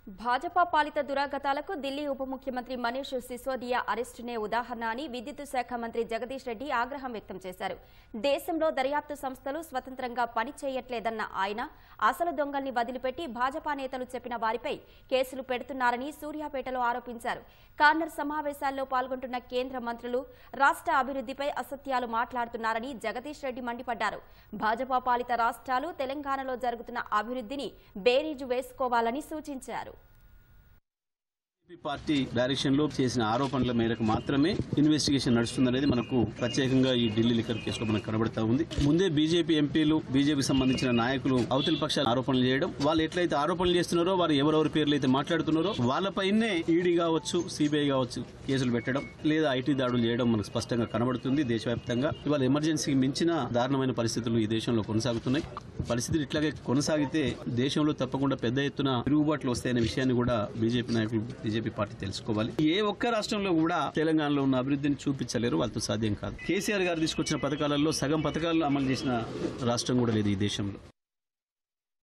భాజపా పాలిత దురాగతాలకు ఢిల్లీ ఉప ముఖ్యమంత్రి మనీష్ సిసోదియా అరెస్టునే ఉదాహరణ అని విద్యుత్ శాఖ మంత్రి జగదీష్ రెడ్డి ఆగ్రహం వ్యక్తం చేశారు దేశంలో దర్యాప్తు సంస్థలు స్వతంత్రంగా పనిచేయట్లేదన్న ఆయన అసలు దొంగల్ని వదిలిపెట్టి భాజపా నేతలు చెప్పిన వారిపై కేసులు పెడుతున్నారని సూర్యాపేటలో ఆరోపించారు కార్నర్ సమావేశాల్లో పాల్గొంటున్న కేంద్ర మంత్రులు రాష్ట్ర అభివృద్ధిపై అసత్యాలు మాట్లాడుతున్నారని జగదీష్ రెడ్డి మండిపడ్డారు భాజపా పాలిత రాష్ట్రాలు తెలంగాణలో జరుగుతున్న అభివృద్ధిని బేరీజు వేసుకోవాలని సూచించారు బీజేపీ పార్టీ డైరెక్షన్ లో చేసిన ఆరోపణల మేరకు మాత్రమే ఇన్వెస్టిగేషన్ నడుస్తుందనేది మనకు ప్రత్యేకంగా ఈ ఢిల్లీ లిక్కర్ కేసులో మనకు కనబడతా ఉంది ముందే బీజేపీ ఎంపీలు బీజేపీ సంబంధించిన నాయకులు అవతలి పక్షాలు ఆరోపణలు చేయడం వాళ్ళు ఎట్లయితే ఆరోపణలు చేస్తున్నారో వారు ఎవరెవరి పేర్లు అయితే మాట్లాడుతున్నారో వాళ్ళపైనే ఈడీ కావచ్చు సిబిఐ కావచ్చు కేసులు పెట్టడం లేదా ఐటీ దాడులు చేయడం మనకు స్పష్టంగా కనబడుతుంది దేశవ్యాప్తంగా ఇవాళ ఎమర్జెన్సీకి మించిన దారుణమైన పరిస్థితులు ఈ దేశంలో కొనసాగుతున్నాయి పరిస్థితులు ఇట్లాగే కొనసాగితే దేశంలో తప్పకుండా పెద్ద ఎత్తున తిరుగుబాట్లు వస్తాయనే విషయాన్ని కూడా బీజేపీ నాయకులు బీజేపీ పార్టీ తెలుసుకోవాలి ఏ ఒక్క రాష్ట్రంలో కూడా తెలంగాణలో ఉన్న అభివృద్ధిని చూపించలేరు వాళ్ళతో సాధ్యం కాదు కేసీఆర్ గారు తీసుకొచ్చిన పథకాలలో సగం పథకాలను అమలు చేసిన రాష్ట్రం కూడా లేదు ఈ దేశంలో